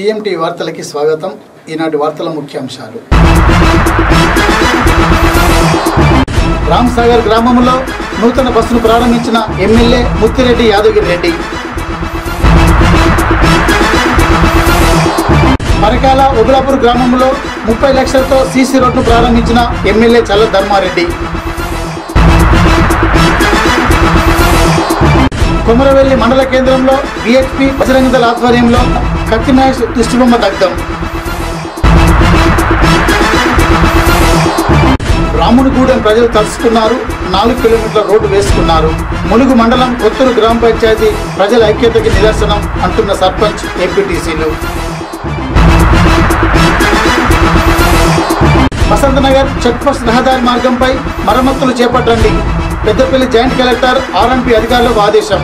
TMT వార్తలకి స్వాగతం ఈనాటి వార్తల ముఖ్యాంశాలు రామ్ సాగర్ గ్రామంలో నూతన బస్సును ప్రారంభించిన ఎమ్మెల్యే ముత్తిరెడ్డి యాదగిరి రెడ్డి పరకాల ఉబలాపూర్ గ్రామంలో ముప్పై లక్షలతో సీసీ రోడ్ను ప్రారంభించిన ఎమ్మెల్యే చల్ల ధర్మారెడ్డి కొమరవెల్లి మండల కేంద్రంలో విహెచ్పి బజరంగ దళ ఆధ్వర్యంలో కత్తి మహేష్ దిష్టిబొమ్మ దగ్ధం రామునిగూడెం ప్రజలు తలుసుకున్నారు నాలుగు కిలోమీటర్ల రోడ్డు వేసుకున్నారు ములుగు మండలం కొత్తూరు గ్రామ పంచాయతీ ప్రజల ఐక్యతకి నిదర్శనం అంటున్న సర్పంచ్ ఎంపీటీసీలు వసంతనగర్ చెక్ పోస్ట్ రహదారి మార్గంపై మరమ్మతులు చేపట్టండి పెద్దపల్లి జాయింట్ కలెక్టర్ ఆర్ఎంపీ అధికారులకు ఆదేశం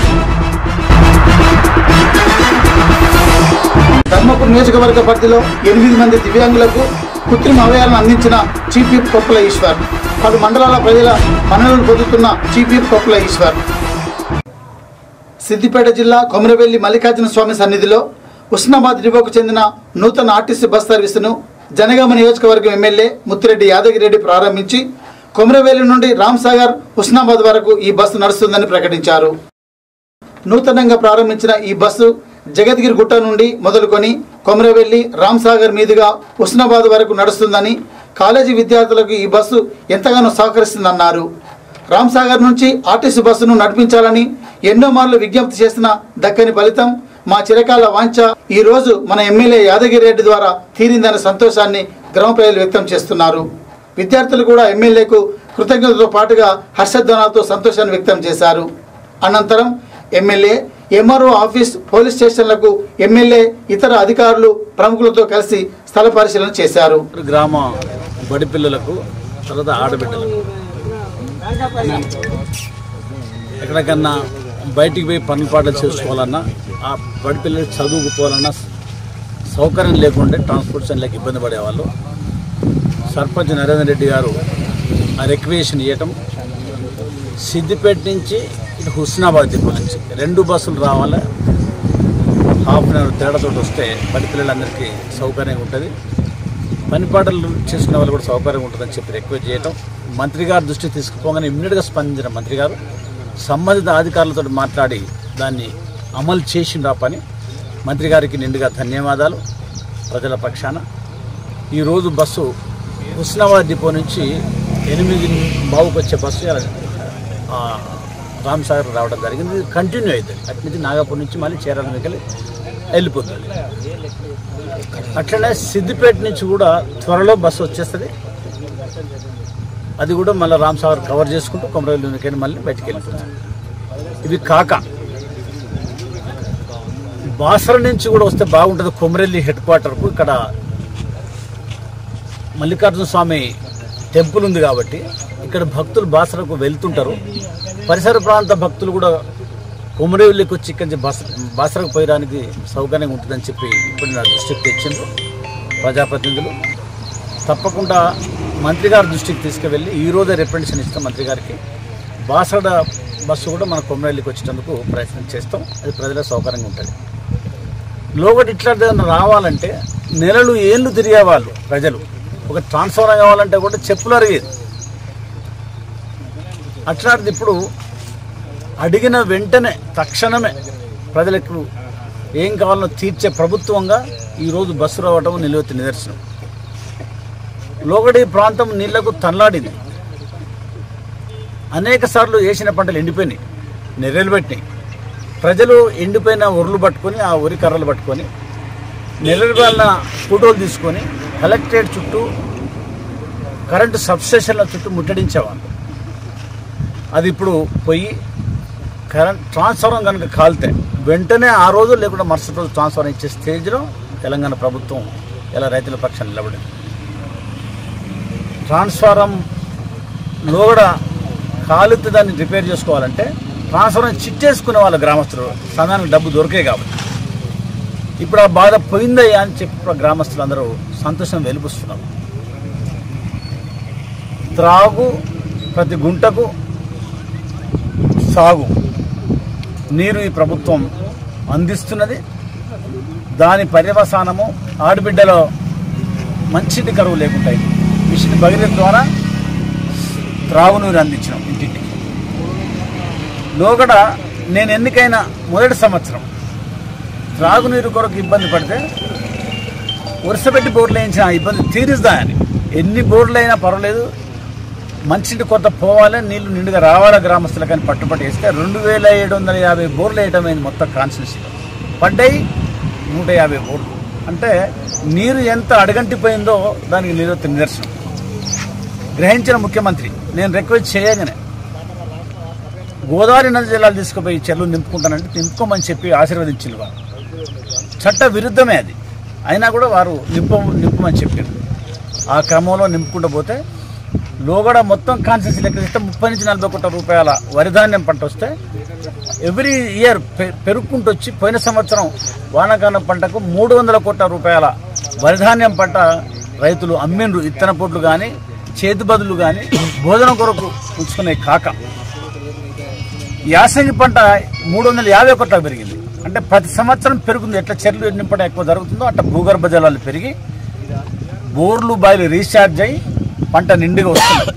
ధర్మపురి నియోజకవర్గ పరిధిలో ఎనిమిది మంది దివ్యాంగులకు కృత్రిమ అవయాలను అందించిన చీఫ్ విప్ కొప్పుల ఈశ్వర్ పలు మండలాల ప్రజల మన్ననలు పొందుతున్న చీఫ్ విప్ కొప్పుల ఈశ్వర్ సిద్దిపేట జిల్లా కొమరవెల్లి మల్లికార్జున స్వామి సన్నిధిలో ఉస్నాబాద్ డిపోకు చెందిన నూతన ఆర్టీసీ బస్ సర్వీసును జనగామ నియోజకవర్గం ఎమ్మెల్యే ముత్తిరెడ్డి యాదగిరెడ్డి ప్రారంభించి కొమరవెల్లి నుండి రామ్సాగర్ హుస్నాబాద్ వరకు ఈ బస్సు నడుస్తుందని ప్రకటించారు నూతనంగా ప్రారంభించిన ఈ బస్సు జగద్గిరి గుట్ట నుండి మొదలుకొని కొమరవెల్లి రామ్సాగర్ మీదుగా హుస్నాబాద్ వరకు నడుస్తుందని కాలేజీ విద్యార్థులకు ఈ బస్సు ఎంతగానో సహకరిస్తుందన్నారు రామ్సాగర్ నుంచి ఆర్టీసీ బస్సును నడిపించాలని ఎన్నో మార్లు విజ్ఞప్తి చేసిన దక్కని ఫలితం మా చిరకాల వాంఛ ఈ రోజు మన ఎమ్మెల్యే యాదగిరి రెడ్డి ద్వారా తీరిందనే సంతోషాన్ని గ్రామ ప్రజలు వ్యక్తం చేస్తున్నారు విద్యార్థులు కూడా ఎమ్మెల్యేకు కృతజ్ఞతతో పాటుగా హర్షధ్వనాలతో సంతోషాన్ని వ్యక్తం చేశారు అనంతరం ఎమ్మెల్యే ఎంఆర్ఓ ఆఫీస్ పోలీస్ స్టేషన్లకు ఎమ్మెల్యే ఇతర అధికారులు ప్రముఖులతో కలిసి స్థల పరిశీలన చేశారు గ్రామ బడి పిల్లలకు తర్వాత ఆడబిడ్డలకు ఎక్కడికన్నా బయటికి పోయి పనులు పాటలు చేసుకోవాలన్నా ఆ బడి పిల్లలు చదువుకుపోవాలన్నా సౌకర్యం లేకుండే ట్రాన్స్పోర్టేషన్లకు ఇబ్బంది పడేవాళ్ళు సర్పంచ్ నరేందర్ రెడ్డి గారు ఆ రిక్రియేషన్ ఇవ్వటం సిద్దిపేట నుంచి ఇటు హుస్నాబాద్ దిక్కు నుంచి రెండు బస్సులు రావాలి హాఫ్ అన్ అవర్ తేడాతో వస్తే బడి పిల్లలందరికీ సౌకర్యంగా ఉంటుంది పని పాటలు చేసుకునే వాళ్ళు కూడా సౌకర్యంగా ఉంటుందని చెప్పి రిక్వెస్ట్ చేయటం మంత్రి గారి దృష్టికి తీసుకుపోగానే ఇమ్మీడియట్గా స్పందించిన మంత్రి గారు సంబంధిత అధికారులతో మాట్లాడి దాన్ని అమలు చేసిండు ఆ పని మంత్రి గారికి నిండుగా ధన్యవాదాలు ప్రజల పక్షాన ఈరోజు బస్సు హుస్నాబాద్ డిపో నుంచి ఎనిమిది బావుకు వచ్చే బస్సు ఇలా, ఆ, రామ్సాగర్ రావడం జరిగింది ఇది కంటిన్యూ అవుతుంది అటు నుంచి నాగపూర్ నుంచి మళ్ళీ చీరాల మీదకి వెళ్ళిపోతుంది అట్లనే సిద్దిపేట నుంచి కూడా త్వరలో బస్సు వచ్చేస్తుంది అది కూడా మళ్ళీ రామ్సాగర్ కవర్ చేసుకుంటూ కొమరవెల్లి మళ్ళీ బయటికి వెళ్ళిపోతుంది ఇవి కాక బాసర నుంచి కూడా వస్తే బాగుంటుంది కొమరెల్లి హెడ్ క్వార్టర్కు ఇక్కడ మల్లికార్జున స్వామి టెంపుల్ ఉంది కాబట్టి ఇక్కడ భక్తులు బాసరకు వెళ్తుంటారు పరిసర ప్రాంత భక్తులు కూడా కొమరవెల్లికి వచ్చి ఇక్కడి నుంచి బాస బాసరకు పోయడానికి సౌకర్యంగా ఉంటుందని చెప్పి ఇప్పుడు నా దృష్టికి తెచ్చిండ్రు ప్రజాప్రతినిధులు తప్పకుండా మంత్రి గారి దృష్టికి తీసుకువెళ్ళి ఈ రోజే రిప్రజెంటేషన్ ఇస్తాం మంత్రి గారికి బాసడ బస్సు కూడా మన కొమరవెల్లికి వచ్చేటందుకు ప్రయత్నం చేస్తాం అది ప్రజలకు సౌకర్యంగా ఉంటుంది లోగటి ఇట్లాంటి ఏదైనా రావాలంటే నెలలు ఏళ్ళు తిరిగేవాళ్ళు ప్రజలు ఒక ట్రాన్స్ఫర్ కావాలంటే కూడా చెప్పులు అరిగేది అట్లాంటిది ఇప్పుడు అడిగిన వెంటనే తక్షణమే ప్రజలకు ఏం కావాలో తీర్చే ప్రభుత్వంగా ఈరోజు బస్సు రావటం నిలువెత్తి నిదర్శనం లోగడి ప్రాంతం నీళ్లకు తన్లాడింది అనేక సార్లు వేసిన పంటలు ఎండిపోయినాయి నెర్రెలు పెట్టినాయి ప్రజలు ఎండిపోయిన ఉర్లు పట్టుకొని ఆ ఉరి కర్రలు పట్టుకొని నెర్రెలు వాళ్ళ ఫోటోలు తీసుకొని కలెక్టరేట్ చుట్టూ కరెంటు సబ్స్టేషన్ల చుట్టూ ముట్టడించేవాళ్ళు అది ఇప్పుడు పోయి కరెంట్ ట్రాన్స్ఫారం కనుక కాలితే వెంటనే ఆ రోజు లేకుండా మరుసటి రోజు ట్రాన్స్ఫారం ఇచ్చే స్టేజ్లో తెలంగాణ ప్రభుత్వం ఇలా రైతుల పక్షాన్ని నిలబడింది ట్రాన్స్ఫారంలో కూడా కాలితే దాన్ని రిపేర్ చేసుకోవాలంటే ట్రాన్స్ఫారం చిట్టేసుకునే వాళ్ళ గ్రామస్తులు సంఘానికి డబ్బు దొరికే కాబట్టి ఇప్పుడు ఆ బాధ పోయిందయ్యా అని చెప్పి ఇప్పుడు గ్రామస్తులు అందరూ సంతోషం వెలిపిస్తున్నారు త్రాగు ప్రతి గుంటకు సాగు నీరు ఈ ప్రభుత్వం అందిస్తున్నది దాని పర్యవసానము ఆడబిడ్డలో మంచిది కరువు లేకుంటాయి మిషన్ భగీరథ ద్వారా త్రాగునీరు అందించినాం ఇంటింటికి లోగడ నేను ఎన్నికైన మొదటి సంవత్సరం త్రాగునీరు కొరకు ఇబ్బంది పడితే వరుసపెట్టి బోర్లు వేయించిన ఆ ఇబ్బంది తీరుస్దా అని ఎన్ని బోర్లు అయినా పర్వాలేదు మంచిటి కొత్త పోవాలి నీళ్లు నిండుగా రావాల గ్రామస్తులకని పట్టుపట్టి వేస్తే రెండు వేల ఏడు వందల యాభై బోర్లు వేయటమైంది మొత్తం కాన్స్టిట్యూన్సీలో పడ్డాయి నూట యాభై బోర్లు అంటే నీరు ఎంత అడగంటిపోయిందో దానికి నిరూప నిదర్శనం గ్రహించిన ముఖ్యమంత్రి నేను రిక్వెస్ట్ చేయగానే గోదావరి నది జలాలు తీసుకుపోయి చెరువులు నింపుకుంటానంటే నింపుకోమని చెప్పి ఆశీర్వదించింది వారు చట్ట విరుద్ధమే అది అయినా కూడా వారు నింప నింపమని చెప్పారు ఆ క్రమంలో నింపుకుంటూ పోతే లోగడ మొత్తం కాన్సెన్స్ లెక్క ఇస్తే ముప్పై నుంచి నలభై కోట్ల రూపాయల వరిధాన్యం పంట వస్తే ఎవ్రీ ఇయర్ పె- పెరుక్కుంటూ వచ్చి పోయిన సంవత్సరం వానాకాలం పంటకు మూడు వందల కోట్ల రూపాయల వరిధాన్యం పంట రైతులు అమ్మిండ్రు ఇత్తన పొట్లు కానీ చేతి బదులు కానీ భోజనం కొరకు ఉంచుకునే కాక యాసంగి పంట మూడు వందల యాభై కోట్లకు పెరిగింది అంటే ప్రతి సంవత్సరం పెరుగుతుంది ఎట్లా చెర్లు నింపడం ఎక్కువ జరుగుతుందో అట్లా భూగర్భ జలాలు పెరిగి బోర్లు బాయిలు రీఛార్జ్ అయ్యి పంట నిండుగా వస్తుంది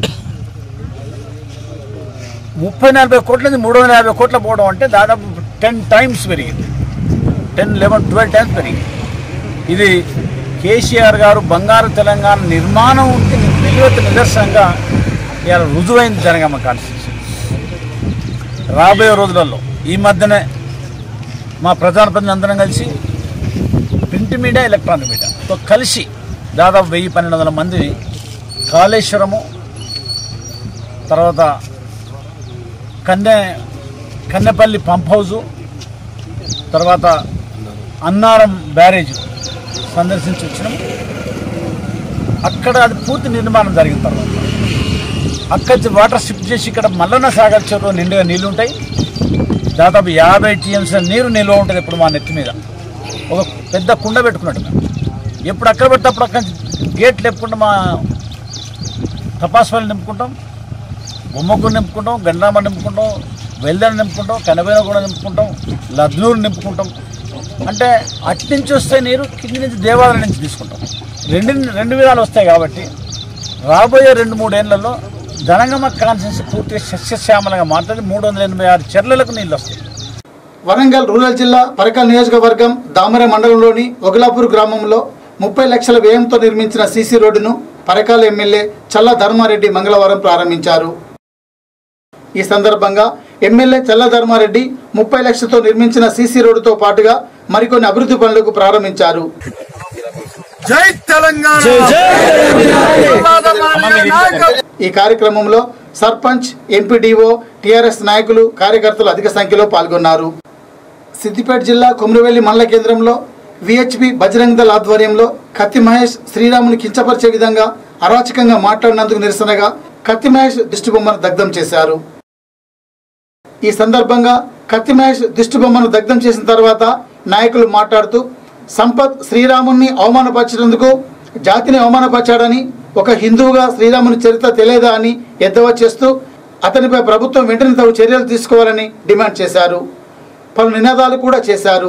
ముప్పై నలభై కోట్ల నుంచి మూడు వందల యాభై కోట్ల పోవడం అంటే దాదాపు టెన్ టైమ్స్ పెరిగింది టెన్ లెవెన్ ట్వెల్వ్ టైమ్స్ పెరిగింది ఇది కేసీఆర్ గారు బంగారు తెలంగాణ నిర్మాణం నిలువెత్తు నిదర్శనంగా ఇవాళ రుజువైంది జనగామ కాన్స్టిట్యూషన్ రాబోయే రోజులలో ఈ మధ్యనే మా ప్రధానమంత్రి అందరం కలిసి ప్రింట్ మీడియా ఎలక్ట్రానిక్ మీడియాతో కలిసి దాదాపు వెయ్యి పన్నెండు వందల మంది కాళేశ్వరము తర్వాత కన్నె కన్నెపల్లి పంప్ హౌజు తర్వాత అన్నారం బ్యారేజ్ సందర్శించి వచ్చినాము అక్కడ అది పూర్తి నిర్మాణం జరిగిన తర్వాత అక్కడి నుంచి వాటర్ షిఫ్ట్ చేసి ఇక్కడ మల్లన్న సాగర్ చెరువు నిండుగా నీళ్లు ఉంటాయి దాదాపు యాభై టీఎంసీ నీరు నిల్వ ఉంటుంది ఇప్పుడు మా నెత్తి మీద ఒక పెద్ద కుండ పెట్టుకున్నట్టు మేము ఎప్పుడు అక్కడ పెడితే అప్పుడు అక్కడి నుంచి గేట్ లేపుకుంటూ మా తపాస్వాలు నింపుకుంటాం బొమ్మకూరు నింపుకుంటాం గండ్రామ నింపుకుంటాం వెల్దర్ నింపుకుంటాం కనబైన కూడా నింపుకుంటాం లద్నూరు నింపుకుంటాం అంటే అటు నుంచి వస్తే నీరు కింది నుంచి దేవాలయం నుంచి తీసుకుంటాం రెండు రెండు విధాలు వస్తాయి కాబట్టి రాబోయే రెండు మూడేళ్లలో జనగమ కాన్సెన్స్ పూర్తిగా సస్యశ్యామలంగా మారుతుంది మూడు వందల ఎనభై ఆరు చెర్లలకు నీళ్ళు వస్తాయి వరంగల్ రూరల్ జిల్లా పరకాల్ నియోజకవర్గం దామర మండలంలోని ఒగలాపూర్ గ్రామంలో ముప్పై లక్షల వ్యయంతో నిర్మించిన సీసీ రోడ్డును పరకాల ఎమ్మెల్యే చల్ల ధర్మారెడ్డి మంగళవారం ప్రారంభించారు ఈ సందర్భంగా ఎమ్మెల్యే చల్ల ధర్మారెడ్డి ముప్పై లక్షలతో నిర్మించిన సీసీ రోడ్డుతో పాటుగా మరికొన్ని అభివృద్ధి పనులకు ప్రారంభించారు జై తెలంగాణ ఈ కార్యక్రమంలో సర్పంచ్ ఎంపీడీఓ టీఆర్ఎస్ నాయకులు కార్యకర్తలు అధిక సంఖ్యలో పాల్గొన్నారు సిద్దిపేట జిల్లా కొమరవెల్లి మండల కేంద్రంలో విహెచ్పి బజరంగ్ దళ్ ఆధ్వర్యంలో కత్తి మహేష్ శ్రీరాముని కించపరిచే విధంగా అరాచకంగా మాట్లాడినందుకు నిరసనగా కత్తి మహేష్ దిష్టిబొమ్మను దగ్ధం చేశారు ఈ సందర్భంగా కత్తి మహేష్ దిష్టిబొమ్మను దగ్ధం చేసిన తర్వాత నాయకులు మాట్లాడుతూ సంపత్ శ్రీరాముని అవమానపరిచినందుకు జాతిని అవమానపరిచాడని ఒక హిందువుగా శ్రీరాముని చరిత్ర తెలియదా అని ఎద్దవా చేస్తూ అతనిపై ప్రభుత్వం వెంటనే తగు చర్యలు తీసుకోవాలని డిమాండ్ చేశారు పలు నినాదాలు కూడా చేశారు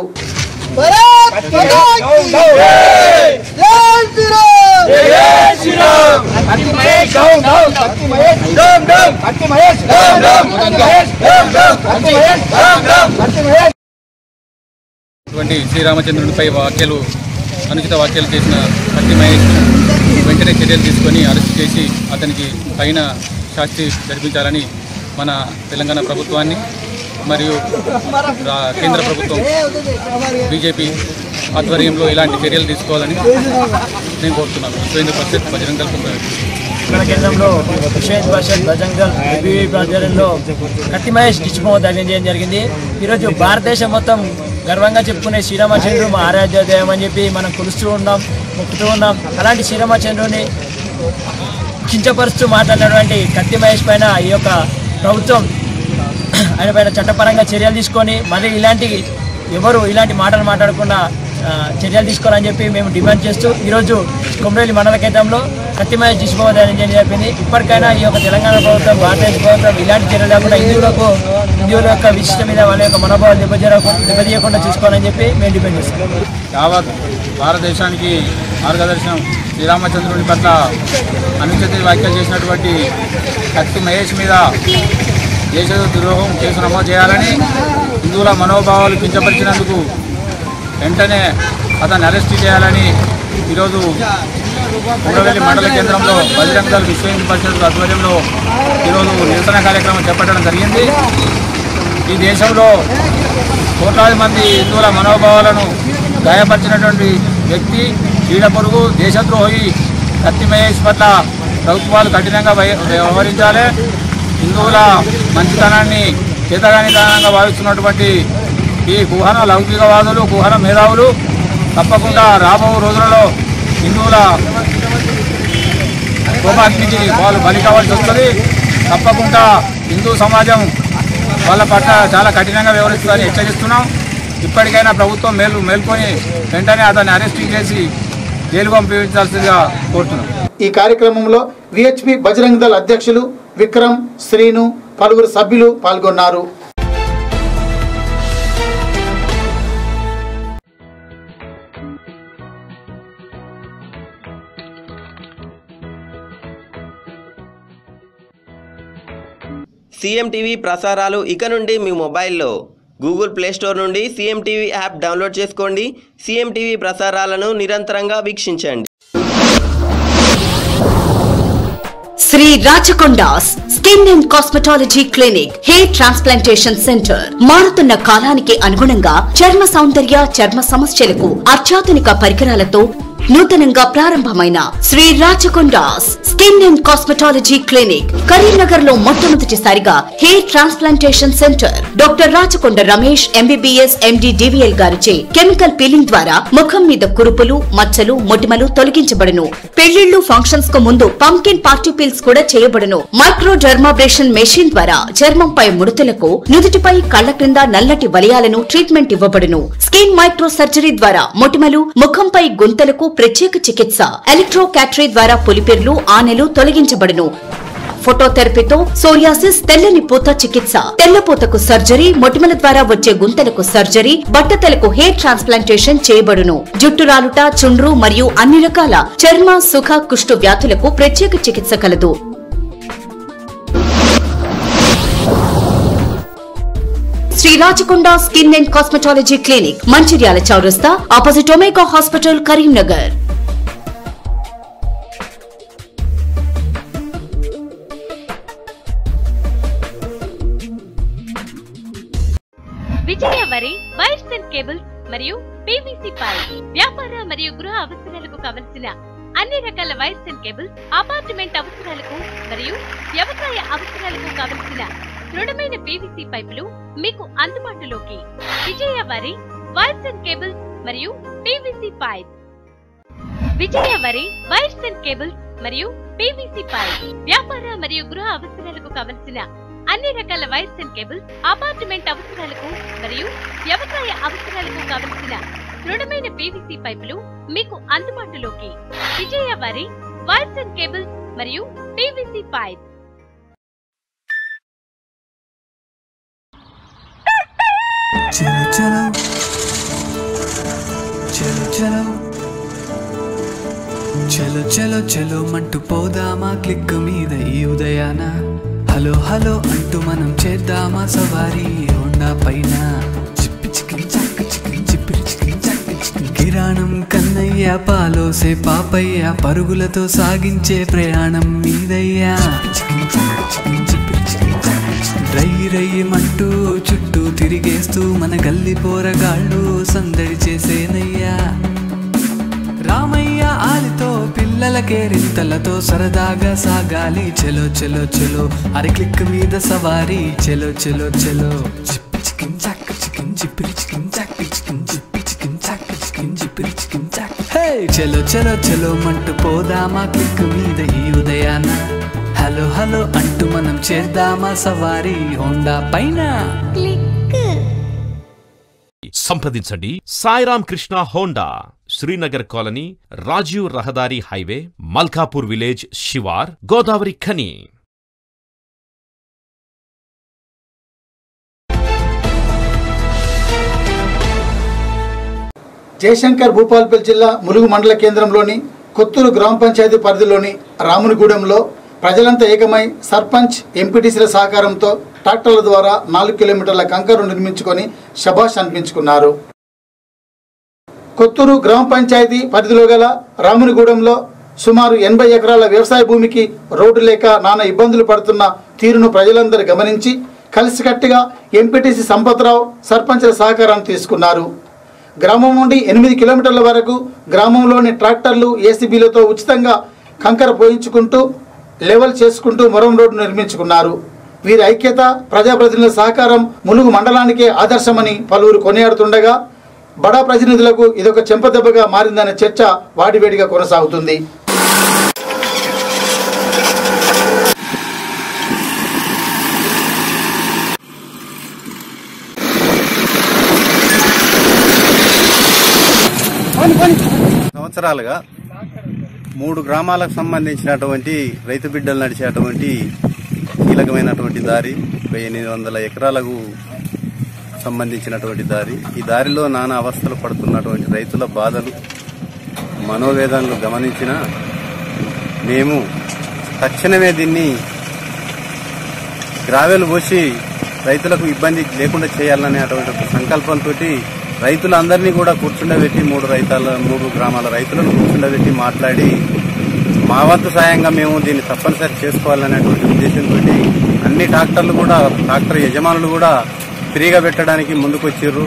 అటువంటి శ్రీరామచంద్రునిపై వ్యాఖ్యలు అనుచిత వ్యాఖ్యలు చేసిన కత్తి మహేష్ వెంటనే చర్యలు తీసుకొని అరెస్ట్ చేసి అతనికి పైన శాస్తి జరిపించాలని మన తెలంగాణ ప్రభుత్వాన్ని మరియు రా- కేంద్ర ప్రభుత్వం బీజేపీ ఆధ్వర్యంలో ఇలాంటి చర్యలు తీసుకోవాలని నేను కోరుతున్నాను విశ్వేంద్ర పరిషత్ బజరంగ దళ మన కేంద్రంలో విశ్వేష్ పరిషత్ బజంగల్ ఏబీవీ ఆధ్వర్యంలో కత్తి మహేష్ దిష్టిబొమ్మ దగ్ధం చేయడం జరిగింది ఈరోజు భారతదేశం మొత్తం గర్వంగా చెప్పుకునే శ్రీరామచంద్రుడు మా ఆరాధ్య దైవం అని చెప్పి మనం కొలుస్తూ ఉన్నాం మొక్కుతూ ఉన్నాం అలాంటి శ్రీరామచంద్రుని కించపరుస్తూ మాట్లాడినటువంటి కత్తి మహేష్ పైన ఈ యొక్క ప్రభుత్వం ఆయన పైన చట్టపరంగా చర్యలు తీసుకొని మళ్ళీ ఇలాంటి ఎవరు ఇలాంటి మాటలు మాట్లాడకుండా ఆ, చర్యలు తీసుకోవాలని చెప్పి మేము డిమాండ్ చేస్తూ ఈరోజు కొమరేలి మండల కేంద్రంలో కత్తిమయ తీసుకోవాలని చెప్పింది ఇప్పటికైనా ఈ యొక్క తెలంగాణ ప్రభుత్వం భారతదేశ ప్రభుత్వం ఇలాంటి చర్యలు లేకుండా హిందువులకు హిందువుల యొక్క విశిష్ట మీద వాళ్ళ యొక్క మనోభావాలు దెబ్బతీయకుండా దెబ్బతీయకుండా చూసుకోవాలని చెప్పి మేము డిమాండ్ చేస్తాం యావత్ భారతదేశానికి మార్గదర్శనం శ్రీరామచంద్రుని పట్ల అనుచిత వ్యాఖ్యలు చేసినటువంటి కత్తి మహేష్ మీద దేశ ద్రోహం కేసు నమోదు చేయాలని హిందువుల మనోభావాలు కించపరిచినందుకు వెంటనే అతన్ని అరెస్ట్ చేయాలని ఈరోజు ఊరవెల్లి మండల కేంద్రంలో బజరంగ దళ విశ్వ హిందూ పరిషత్ ఆధ్వర్యంలో ఈరోజు నిరసన కార్యక్రమం చేపట్టడం జరిగింది ఈ దేశంలో కోట్లాది మంది హిందువుల మనోభావాలను గాయపరిచినటువంటి వ్యక్తి చీడ పొరుగు దేశద్రోహి కత్తి మహేష్ పట్ల ప్రభుత్వాలు కఠినంగా వయ- వ్యవహరించాలి హిందువుల మంచితనాన్ని చేతగానితనంగా భావిస్తున్నటువంటి ఈ కుహన లౌకికవాదులు కుహన మేధావులు తప్పకుండా రాబో రోజులలో హిందువుల కోపాగ్నికి వాళ్ళు బలి కావాల్సి వస్తుంది తప్పకుండా హిందూ సమాజం వాళ్ళ పట్ల చాలా కఠినంగా వ్యవహరిస్తుందని హెచ్చరిస్తున్నాం ఇప్పటికైనా ప్రభుత్వం మేలు మేల్కొని వెంటనే అతన్ని అరెస్ట్ చేసి జైలు పంపించాల్సిందిగా కోరుతున్నాం ఈ కార్యక్రమంలో విహెచ్పి బజరంగ్ దళ్ అధ్యక్షులు విక్రమ్ శ్రీను పలువురు సభ్యులు పాల్గొన్నారు సీఎం టీవీ ప్రసారాలు ఇక నుండి మీ మొబైల్లో గూగుల్ ప్లే స్టోర్ నుండి సీఎం టీవీ యాప్ డౌన్లోడ్ చేసుకోండి సీఎం టీవీ ప్రసారాలను నిరంతరంగా వీక్షించండి Sri Rachakonda's skin and cosmetology clinic hair transplantation centre మారుతున్న కాలానికి అనుగుణంగా చర్మ సౌందర్య చర్మ సమస్యలకు అత్యాధునిక పరికరాలతో నూతనంగా ప్రారంభమైన Sri Rachakonda's skin and cosmetology clinic Karimnagar లో మొట్టమొదటిసారిగా hair transplantation centre doctor Rachakonda Ramesh MBBS MD DVL గారిచే కెమికల్ పీలింగ్ ద్వారా ముఖం మీద కురుపులు మచ్చలు మొటిమలు తొలగించబడును పెళ్లిళ్లు ఫంక్షన్స్ కు ముందు పంకిన్ పార్టీ పీల్స్ కూడా చేయబడును మైక్రో డర్మాబ్రేషన్ మెషిన్ ద్వారా చర్మంపై ముడతలకు నుదుటిపై కళ్ల క్రింద నల్లటి వలయాలను ట్రీట్మెంట్ ఇవ్వబడును స్కిన్ మైక్రో సర్జరీ ద్వారా మొటిమలు ముఖంపై గుంతలకు ప్రత్యేక చికిత్స ఎలక్ట్రో క్యాటరీ ద్వారా పులిపిర్లు ఆనెలు తొలగించబడును ఫోటోథెరపీతో సోరియాసిస్ తెల్లని పూత చికిత్స తెల్లపూతకు సర్జరీ మొటిమల ద్వారా వచ్చే గుంతలకు సర్జరీ బట్టతలకు హెయిర్ ట్రాన్స్ప్లాంటేషన్ చేయబడును జుట్టు రాలుట చుండ్రు మరియు అన్ని రకాల చర్మ సుఖ కుష్టు వ్యాధులకు ప్రత్యేక చికిత్స కలదు Sri Rachakonda skin and cosmetology clinic Mancherial చౌరస్తా opposite Omega hospital Karimnagar Vijaya Vari wires and cables మరియు పీవీసీ పైప్ వ్యాపార మరియు గృహ అవసరాలకు కావలసిన అన్ని రకాల వైర్స్ అండ్ కేబుల్స్ అపార్ట్మెంట్ అవసరాలకు మరియు వ్యవసాయ అవసరాలకు కావలసిన దృఢమైన పీవీసీ పైపులు మీకు అందుబాటులోకి Vijaya Vari wires and cables మరియు PVC pipe Vijaya Vari wires and cables మరియు పీవీసీ పైప్ వ్యాపార మరియు గృహ అవసరాలకు కావలసిన అన్ని రకాల వైర్స్ అండ్ కేబుల్స్ అపార్ట్మెంట్ అవసరాలకు మరియు వ్యవసాయ అవసరాలకు కావలసిన దృఢమైన పీవీసీ పైపులు మీకు అందుబాటులోకి Vijaya Vari wires and cables మరియు పీవీసీ పైప్ చలో చలో చలో చలో చలో చలో చలో మంటూ పోదామా క్లిక్ మీద ఈ ఉదయాన హలో హలో అంటూ మనం చేద్దామా సవారీ హోండా పైన చిప్పి చికిన్ చక్క చికిన్ చిప్పిరి చికిన్ చక్క చికిన్ కిరాణం కన్నయ్య పాలోసే పాపయ్య పరుగులతో సాగించే ప్రయాణం మీదయ్యా చికిన్ చక్క చికిన్ చిప్పిరి చికిన్ చక్క చికిన్ రై రయ్యమంటూ చుట్టూ తిరిగేస్తూ మన గల్లి పోరగాళ్ళు సందడి చేసేనయ్యా రామయ్య ఆలితో పిల్లల కేరింతలతో సరదాగా సాగాలి చెలో చెలో చెలో అరి క్లిక్ మీద సవారీ చెలో చెలో చెలో చిప్పి చికిన్ చాక్ చికిన్ చిప్పిరి చికిన్ చాక్ చికిన్ చిప్పి చికిన్ చాక్ చికిన్ చిప్పిరి చికిన్ చాక్ హే చెలో చెలో చెలో మంటూ పోదామా క్లిక్ మీద ఈ ఉదయాన హలో హలో అంటూ మనం చేద్దామా సవారీ హోండా పైన సంప్రదించండి సాయిరామ్ కృష్ణ హోండా శ్రీనగర్ కాలనీ రాజీవ్ రహదారి హైవే మల్కాపూర్ విలేజ్ శివార్ గోదావరి ఖని జయశంకర్ భూపాల్పల్లి జిల్లా ములుగు మండల కేంద్రంలోని కొత్తూరు గ్రామ పంచాయతీ పరిధిలోని రామునిగూడెంలో ప్రజలంతా ఏకమై సర్పంచ్ ఎంపీటీసీల సహకారంతో ట్రాక్టర్ల ద్వారా నాలుగు కిలోమీటర్ల కంకరు నిర్మించుకొని శభాష్ అనిపించుకున్నారు కొత్తూరు గ్రామ పంచాయతీ పరిధిలో గల రామునిగూడెంలో సుమారు ఎనభై ఎకరాల వ్యవసాయ భూమికి రోడ్డు లేక నానా ఇబ్బందులు పడుతున్న తీరును ప్రజలందరూ గమనించి కలిసికట్టుగా ఎంపీటీసీ సంపత్రావు సర్పంచ్ల సహకారాన్ని తీసుకున్నారు గ్రామం నుండి ఎనిమిది కిలోమీటర్ల వరకు గ్రామంలోని ట్రాక్టర్లు ఏసీబీలతో ఉచితంగా కంకర పోయించుకుంటూ లెవెల్ చేసుకుంటూ మొరం రోడ్డు నిర్మించుకున్నారు వీరి ఐక్యత ప్రజాప్రతినిధుల సహకారం ములుగు మండలానికే ఆదర్శమని పలువురు కొనియాడుతుండగా బడా ప్రతినిధులకు ఇదొక చెంపదెబ్బగా మారిందనే చర్చ వాడివేడిగా కొనసాగుతుంది సంవత్సరాలుగా మూడు గ్రామాలకు సంబంధించినటువంటి రైతు బిడ్డలు నడిచేటువంటి కీలకమైనటువంటి దారి ఒక ఎనిమిది వందల ఎకరాలకు సంబంధించినటువంటి దారి ఈ దారిలో నానా అవస్థలు పడుతున్నటువంటి రైతుల బాధలు మనోవేదనలు గమనించిన మేము తక్షణమే దీన్ని గ్రావెల్ పోసి రైతులకు ఇబ్బంది లేకుండా చేయాలనేటువంటి ఒక సంకల్పంతో రైతులందరినీ కూడా కూర్చుండబెట్టి మూడు రైతాల మూడు గ్రామాల రైతులను కూర్చుండబెట్టి మాట్లాడి మా వంతు సాయంగా మేము దీన్ని తప్పనిసరి చేసుకోవాలనేటువంటి ఉద్దేశంతో అన్ని ట్రాక్టర్లు కూడా ట్రాక్టర్ యజమానులు కూడా ఫ్రీగా పెట్టడానికి ముందుకు వచ్చిర్రు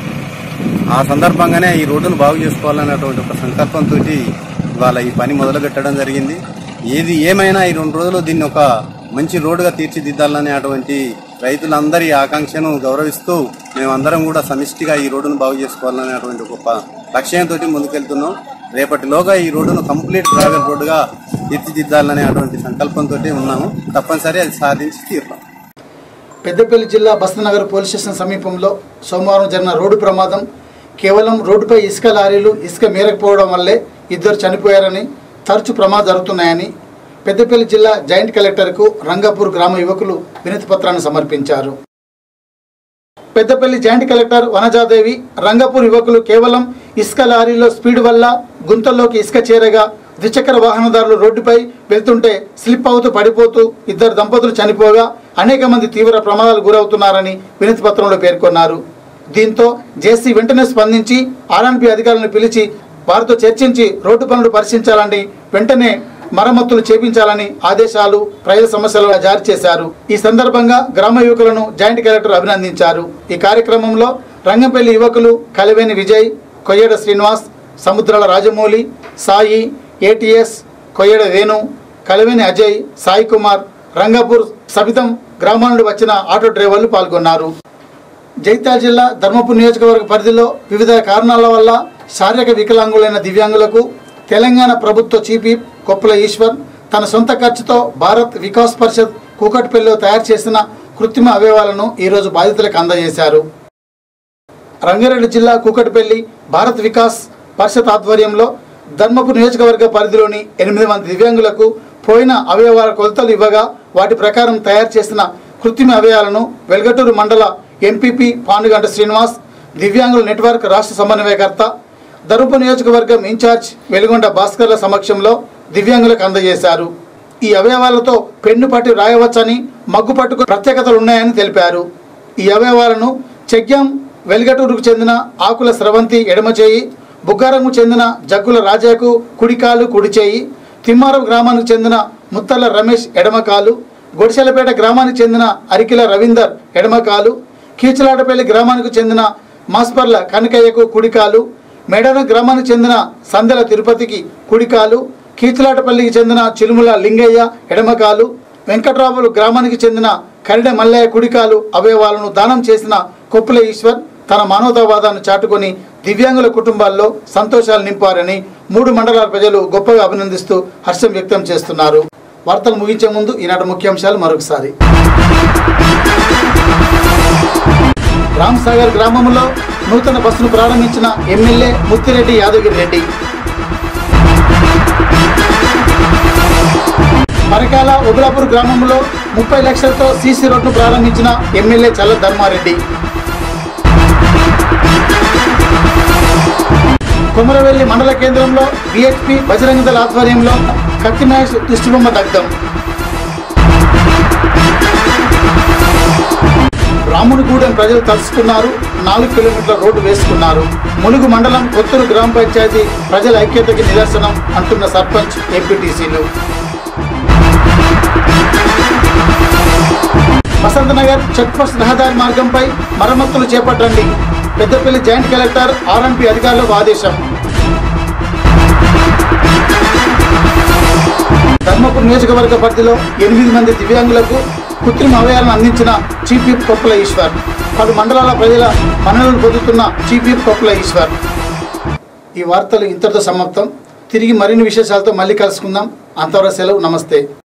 ఆ సందర్భంగానే ఈ రోడ్డును బాగు చేసుకోవాలనేటువంటి ఒక సంకల్పంతో ఇవాళ ఈ పని మొదలు పెట్టడం జరిగింది ఏది ఏమైనా ఈ రెండు రోజులు దీన్ని ఒక మంచి రోడ్డుగా తీర్చిదిద్దాలనే అటువంటి రైతులందరి ఆకాంక్షను గౌరవిస్తూ మేమందరం కూడా సమిష్టిగా ఈ రోడ్డును బాగు చేసుకోవాలనేటువంటి గొప్ప లక్ష్యంతో ముందుకెళ్తున్నాం రేపటిలోగా ఈ రోడ్డును కంప్లీట్ ట్రావెల్ రోడ్డుగా తీర్చిదిద్దాలనే అటువంటి సంకల్పంతో ఉన్నాము తప్పనిసరి అది సాధించి తీరుతాం పెద్దపల్లి జిల్లా బస్తనగర్ పోలీస్ స్టేషన్ సమీపంలో సోమవారం జరిగిన రోడ్డు ప్రమాదం కేవలం రోడ్డుపై ఇసుక లారీలు ఇసుక మేరకపోవడం వల్లే ఇద్దరు చనిపోయారని తరచు ప్రమాదాలు జరుగుతున్నాయని పెద్దపల్లి జిల్లా జాయింట్ కలెక్టర్కు రంగాపూర్ గ్రామ యువకులు వినతి పత్రాన్ని సమర్పించారు పెద్దపల్లి జాయింట్ కలెక్టర్ వనజాదేవి రంగపూర్ యువకులు కేవలం ఇసుక లారీలో స్పీడ్ వల్ల గుంతల్లోకి ఇసుక చేరగా ద్విచక్ర వాహనదారులు రోడ్డుపై వెళ్తుంటే స్లిప్ అవుతూ పడిపోతూ ఇద్దరు దంపతులు చనిపోగా అనేక మంది తీవ్ర ప్రమాదాలు గురవుతున్నారని వినతి పత్రంలో పేర్కొన్నారు దీంతో జేసీ వెంటనే స్పందించి ఆర్ఎన్పి అధికారులను పిలిచి వారితో చర్చించి రోడ్డు పనులు పరిశీలించాలని వెంటనే మరమ్మతులు చేపించాలని ఆదేశాలు ప్రజల సమస్యలుగా జారీ చేశారు ఈ సందర్భంగా గ్రామ యువకులను జాయింట్ కలెక్టర్ అభినందించారు ఈ కార్యక్రమంలో రంగంపల్లి యువకులు కలివేని విజయ్ కొయ్యడ శ్రీనివాస్ సముద్రాల రాజమౌళి సాయి ఏటీఎస్ కొయ్యడ వేణు కలివేని అజయ్ సాయి కుమార్ రంగపూర్ సబితం గ్రామాల నుండి వచ్చిన ఆటో డ్రైవర్లు పాల్గొన్నారు జైత్యాల జిల్లా ధర్మపురి నియోజకవర్గ పరిధిలో వివిధ కారణాల వల్ల శారీరక వికలాంగులైన దివ్యాంగులకు తెలంగాణ ప్రభుత్వ చీఫ్ విప్ కొప్పుల ఈశ్వర్ తన సొంత ఖర్చుతో భారత్ వికాస్ పరిషత్ కూకట్పల్లిలో తయారు చేసిన కృత్రిమ అవయవాలను ఈరోజు బాధితులకు అందజేశారు రంగారెడ్డి జిల్లా కూకట్పల్లి భారత్ వికాస్ పరిషత్ ఆధ్వర్యంలో ధర్మపురి నియోజకవర్గ పరిధిలోని ఎనిమిది మంది దివ్యాంగులకు పోయిన అవయవాల కొలతలు ఇవ్వగా వాటి ప్రకారం తయారు చేసిన కృత్రిమ అవయవాలను వెల్గటూరు మండల ఎంపీపీ పాండుగంట శ్రీనివాస్ దివ్యాంగుల నెట్వర్క్ రాష్ట్ర సమన్వయకర్త ధర్మపు నియోజకవర్గం ఇన్ఛార్జ్ వెలుగొండ భాస్కర్ల సమక్షంలో దివ్యాంగులకు అందజేశారు ఈ అవయవాలతో పెన్ను పట్టి రాయవచ్చని మగ్గు పట్టుకు ప్రత్యేకతలు ఉన్నాయని తెలిపారు ఈ అవయవాలను చెగ్యం వెల్గటూరుకు చెందిన ఆకుల స్రవంతి ఎడమ చేయి బుగ్గారంకు చెందిన జగ్గుల రాజాకు కుడికాలు కుడి చేయి తిమ్మారం గ్రామానికి చెందిన ముత్తల రమేష్ ఎడమకాలు గొడిసెలపేట గ్రామానికి చెందిన అరికిల రవీందర్ ఎడమకాలు కీచలాటపల్లి గ్రామానికి చెందిన మాస్పర్ల కనకయ్యకు కుడికాలు మేడారం గ్రామానికి చెందిన సందెల తిరుపతికి కుడికాలు కీచలాటపల్లికి చెందిన చిలుముల లింగయ్య ఎడమకాలు వెంకట్రావులు గ్రామానికి చెందిన కరిడ మల్లయ్య కుడికాలు అవయవాలను దానం చేసిన కొప్పుల ఈశ్వర్ తన మానవతావాదాన్ని చాటుకొని దివ్యాంగుల కుటుంబాల్లో సంతోషాలు నింపారని మూడు మండలాల ప్రజలు గొప్పగా అభినందిస్తూ హర్షం వ్యక్తం చేస్తున్నారు వార్తలు ముగించే ముందు ఈనాటి ముఖ్యాంశాలు మరొకసారి రామ్ సాగర్ గ్రామంలో నూతన బస్సును ప్రారంభించిన ఎమ్మెల్యే ముత్తిరెడ్డి యాదగిరి రెడ్డి పరకాల ఉబలాపూర్ గ్రామంలో ముప్పై లక్షలతో సీసీ రోడ్ను ప్రారంభించిన ఎమ్మెల్యే చల్ల ధర్మారెడ్డి కొమరవెల్లి మండల కేంద్రంలో విహెచ్పి బజరంగ దళ ఆధ్వర్యంలో కత్తి మహేష్ దిష్టిబొమ్మ దగ్ధం రామునిగూడెం ప్రజలు తలుసుకున్నారు నాలుగు కిలోమీటర్ల రోడ్డు వేసుకున్నారు ములుగు మండలం కొత్తూరు గ్రామ పంచాయతీ ప్రజల ఐక్యతకి నిదర్శనం అంటున్న సర్పంచ్ ఎంపీటీసీలు వసంతనగర్ చెక్ పోస్ట్ రహదారి మార్గంపై మరమ్మతులు చేపట్టండి పెద్దపల్లి జాయింట్ కలెక్టర్ ఆర్ఎంపీ అధికారులకు ఆదేశం ధర్మపురి నియోజకవర్గ పరిధిలో ఎనిమిది మంది దివ్యాంగులకు కృత్రిమ అవయాలను అందించిన చీఫ్ విప్ కొప్పుల ఈశ్వర్ పలు మండలాల ప్రజల మన్ననలు పొందుతున్న చీఫ్ విప్ కొప్పుల ఈశ్వర్ ఈ వార్తలు ఇంతటితో సమాప్తం తిరిగి మరిన్ని విశేషాలతో మళ్ళీ కలుసుకుందాం అంతవరకు సెలవు నమస్తే